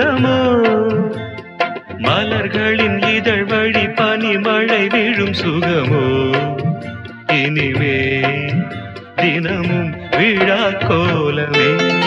சுகமோ மலர்களின் இதழ் வழி பனிமழை விழும் சுகமோ இனிமே தினமும் விழா கோலமே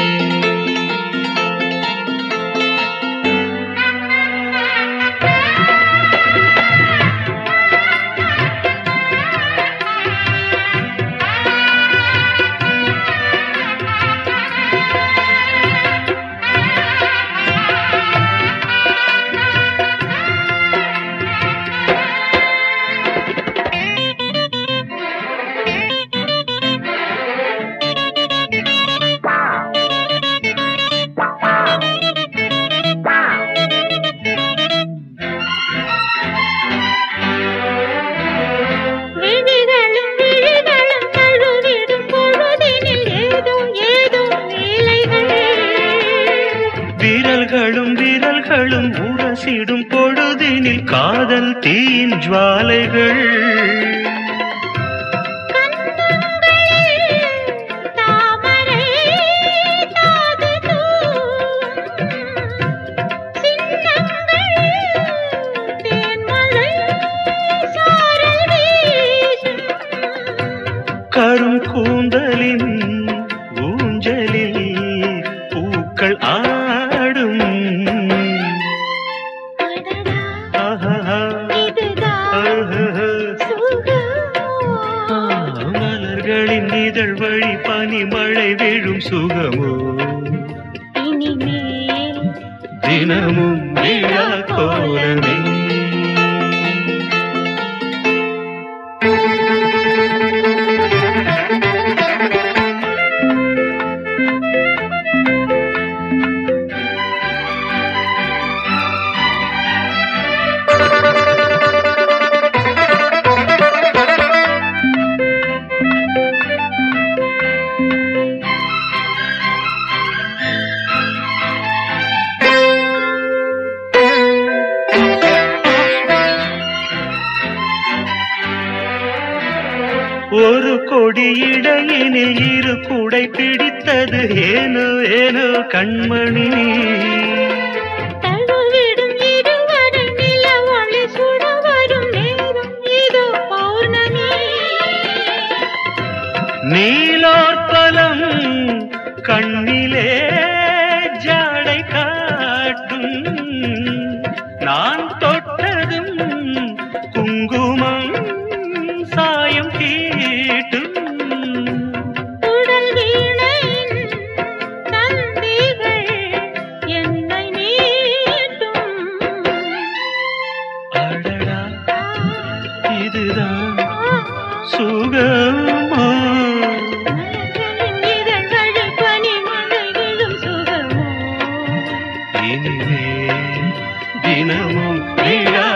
விழிகளும் விழிகளும் தழுவிடும் பொழுதினில் ஏதோ ஏதோ வேலைகள் விரல்களும் விரல்களும் உரசிடும் பொழுதினில் காதல் தீயின் ஜுவாலைகள் தாமரை தாது தூவும் சின்னங்கள் தேன்மழை சாரல் வீசும் கரும் கூந்தலின் ஊஞ்சலில் பூக்கள் ஆடும் அடடா ஆஹா, இதுதான் ஆஹா. சுகமோ மலர்களின் இதழ் வழி பனிமழை விழும் சுகமோ இனிமேல் தினமும் விழா கோலமே ஒரு கொடி இடையினில் இரு குடை பிடித்தது ஏனோ ஏனோ கண்மணி தழுவிடும் இருவரை நிலவொளி சுட வரும் நேரம் இதோ பௌர்ணமி நீலோற்பலம் கண்ணிலே ஜாடை காட்டும் நான் தொட்டதும் குங்குமம் சாயம் தீட்டும் உடல் வீணையின் தந்திகள் என்னை நீட்டும் அடடா இதுதான் சுகமோ மலர்களின் இதழ்களில் பனிமழை விழும் சுகமோ இனிமே தினமும் விழா